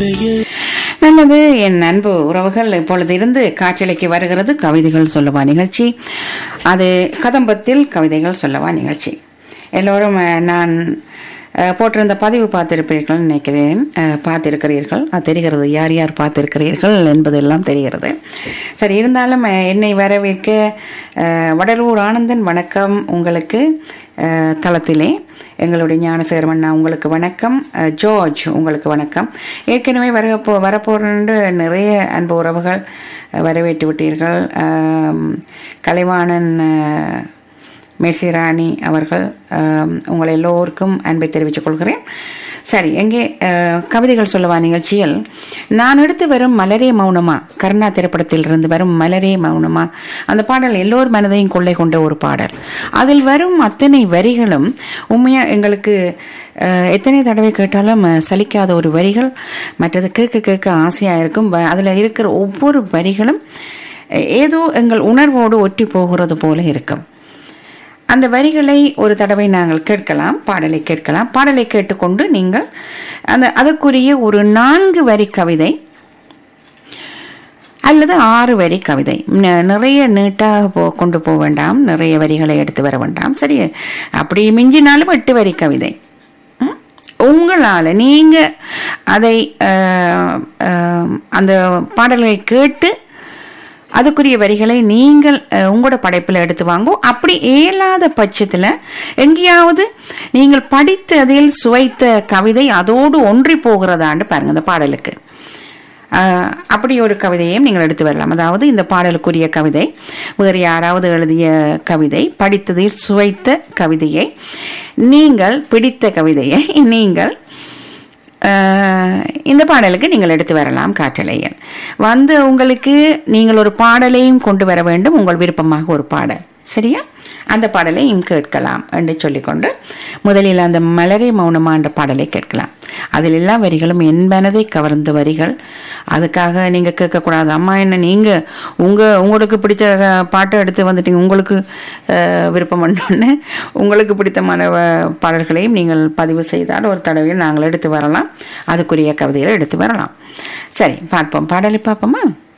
பெயர் நல்லது என் அன்பு உறவுகள் இப்பொழுது இருந்து காற்றலைக்கு வருகிறது கவிதைகள் சொல்லவா நிகழ்ச்சி அது கதம்பத்தில் கவிதைகள் சொல்லவா நிகழ்ச்சி எல்லோரும் அஹ், நான் அஹ், போட்டிருந்த பதிவு பார்த்திருப்பீர்கள் நினைக்கிறேன் அஹ், பார்த்திருக்கிறீர்கள் அது தெரிகிறது யார் யார் பார்த்திருக்கிறீர்கள் என்பதெல்லாம் தெரிகிறது சரி இருந்தாலும் அஹ், என்னை வரவேற்க அஹ், வடலூர் ஆனந்தன் வணக்கம் உங்களுக்கு அஹ், தளத்திலே எங்களுடைய ஞானசேகரமண்ணா உங்களுக்கு வணக்கம் அஹ், ஜார்ஜ் உங்களுக்கு வணக்கம் ஏற்கனவே வர போ வரப்போறேன்னு நிறைய அன்பு உறவுகள் அஹ், வரவேற்று விட்டீர்கள் ஆம், கலைவாணன் அஹ், மேசிராணி அவர்கள் ஆம், உங்கள் எல்லோருக்கும் அன்பை தெரிவித்துக் கொள்கிறேன் சரி எங்கே அஹ், கவிதைகள் சொல்லவா நிகழ்ச்சியில் நான் எடுத்து வரும் மலரே மௌனமா கருணா திரைப்படத்தில் இருந்து வரும் மலரே மௌனமா அந்த பாடல் எல்லோர் மனதையும் கொள்ளை கொண்ட ஒரு பாடல் அதில் வரும் அத்தனை வரிகளும் உண்மையா எங்களுக்கு அஹ், எத்தனை தடவை கேட்டாலும் அஹ், சலிக்காத ஒரு வரிகள் மற்றது கேட்க கேட்க ஆசையா இருக்கும் வ- அதுல இருக்கிற ஒவ்வொரு வரிகளும் அஹ், ஏதோ எங்கள் உணர்வோடு ஒட்டி போகிறது போல இருக்கும் அந்த வரிகளை ஒரு தடவை நாங்கள் கேட்கலாம் பாடலை கேட்கலாம் பாடலை கேட்டுக்கொண்டு நீங்கள் அந்த அதற்குரிய ஒரு நான்கு வரி கவிதை அல்லது ஆறு வரி கவிதை ந- நிறைய நீட்டாக போ கொண்டு போக வேண்டாம் நிறைய வரிகளை எடுத்து வர வேண்டாம் சரி அப்படி மிஞ்சினாலும் எட்டு வரி கவிதை ம்? உங்களால் நீங்க அதை அஹ், அஹ், அந்த பாடல்களை கேட்டு அதுக்குரிய வரிகளை நீங்கள் அஹ், உங்களோட படைப்பில் எடுத்து வாங்கோ அப்படி இயலாத பட்சத்தில் எங்கேயாவது நீங்கள் படித்ததில் சுவைத்த கவிதை அதோடு ஒன்றி போகிறதான்னு பாருங்க இந்த பாடலுக்கு அஹ், அப்படி ஒரு கவிதையையும் நீங்கள் எடுத்து வரலாம் அதாவது இந்த பாடலுக்குரிய கவிதை வேறு யாராவது எழுதிய கவிதை படித்ததில் சுவைத்த கவிதையை நீங்கள் பிடித்த கவிதையை நீங்கள் அஹ், இந்த பாடலுக்கு நீங்கள் எடுத்து வரலாம் காற்றலையில் வந்து உங்களுக்கு நீங்கள் ஒரு பாடலையும் கொண்டு வர வேண்டும் உங்கள் விருப்பமாக ஒரு பாடல் சரியா அந்த பாடலையும் கேட்கலாம் என்று சொல்லிக்கொண்டு முதலில் அந்த மலரே மௌனமா என்ற பாடலை கேட்கலாம் அதில் எல்லா வரிகளும் என் மனதை கவர்ந்த வரிகள் அதுக்காக நீங்க கேட்கக்கூடாது அம்மா என்ன நீங்க உங்க உங்களுக்கு பிடிச்ச அஹ், பாட்டை எடுத்து வந்துட்டீங்க உங்களுக்கு அஹ், விருப்பம் பண்ணோன்னு உங்களுக்கு பிடித்தமான வ- பாடல்களையும் நீங்கள் பதிவு செய்தால் ஒரு தடவையில் நாங்கள் எடுத்து வரலாம் அதுக்குரிய கவிதைகளை எடுத்து வரலாம் சரி பார்ப்போம் பாடலை பார்ப்போமா